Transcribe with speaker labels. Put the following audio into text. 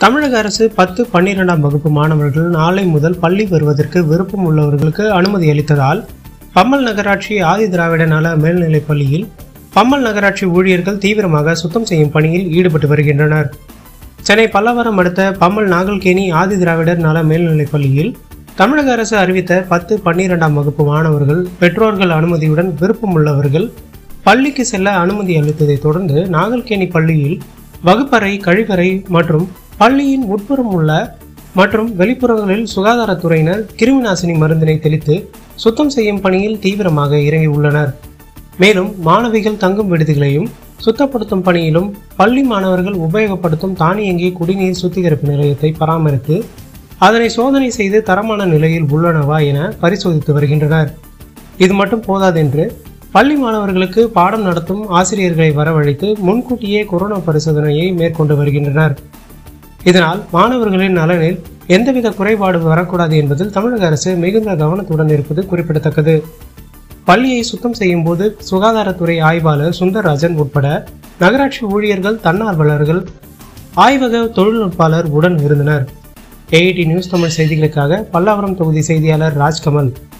Speaker 1: தமிழக அரசு பத்து பன்னிரெண்டாம் வகுப்பு மாணவர்கள் நாளை முதல் பள்ளி வருவதற்கு விருப்பம் உள்ளவர்களுக்கு அனுமதி அளித்ததால் பம்மல் நகராட்சி ஆதி திராவிட நல மேல்நிலைப் பள்ளியில் பம்மல் நகராட்சி ஊழியர்கள் தீவிரமாக சுத்தம் செய்யும் பணியில் ஈடுபட்டு வருகின்றனர் சென்னை பல்லவரம் அடுத்த பம்மல் நாகல்கேணி ஆதி திராவிடர் நல மேல்நிலைப் பள்ளியில் தமிழக அரசு அறிவித்த பத்து பன்னிரெண்டாம் வகுப்பு மாணவர்கள் பெற்றோர்கள் அனுமதியுடன் விருப்பம் உள்ளவர்கள் பள்ளிக்கு செல்ல அனுமதி அளித்ததை தொடர்ந்து நாகல்கேணி பள்ளியில் வகுப்பறை கழிவறை மற்றும் பள்ளியின் உட்புறம் உள்ள மற்றும் வெளிப்புறங்களில் சுகாதாரத்துறையினர் கிருமிநாசினி மருந்தினை தெளித்து சுத்தம் செய்யும் பணியில் தீவிரமாக இறங்கியுள்ளனர் மேலும் மாணவிகள் தங்கும் விடுதிகளையும் சுத்தப்படுத்தும் பணியிலும் பள்ளி மாணவர்கள் உபயோகப்படுத்தும் தானியங்கி குடிநீர் சுத்திகரிப்பு நிலையத்தை பராமரித்து அதனை சோதனை செய்து தரமான நிலையில் உள்ளனவா என பரிசோதித்து வருகின்றனர் இது மட்டும் போதாதென்று பள்ளி மாணவர்களுக்கு பாடம் நடத்தும் ஆசிரியர்களை வரவழைத்து முன்கூட்டியே கொரோனா பரிசோதனையை மேற்கொண்டு வருகின்றனர் இதனால் மாணவர்களின் நலனில் எந்தவித குறைபாடு வரக்கூடாது என்பதில் தமிழக அரசு மிகுந்த கவனத்துடன் இருப்பது குறிப்பிடத்தக்கது பள்ளியை சுத்தம் செய்யும் போது சுகாதாரத்துறை ஆய்வாளர் சுந்தரராஜன் உட்பட நகராட்சி ஊழியர்கள் தன்னார்வலர்கள் ஆய்வக தொழில்நுட்பாளர் உடன் இருந்தனர் ஏஐடி நியூஸ் தமிழ் செய்திகளுக்காக பல்லாவரம் தொகுதி செய்தியாளர் ராஜ்கமல்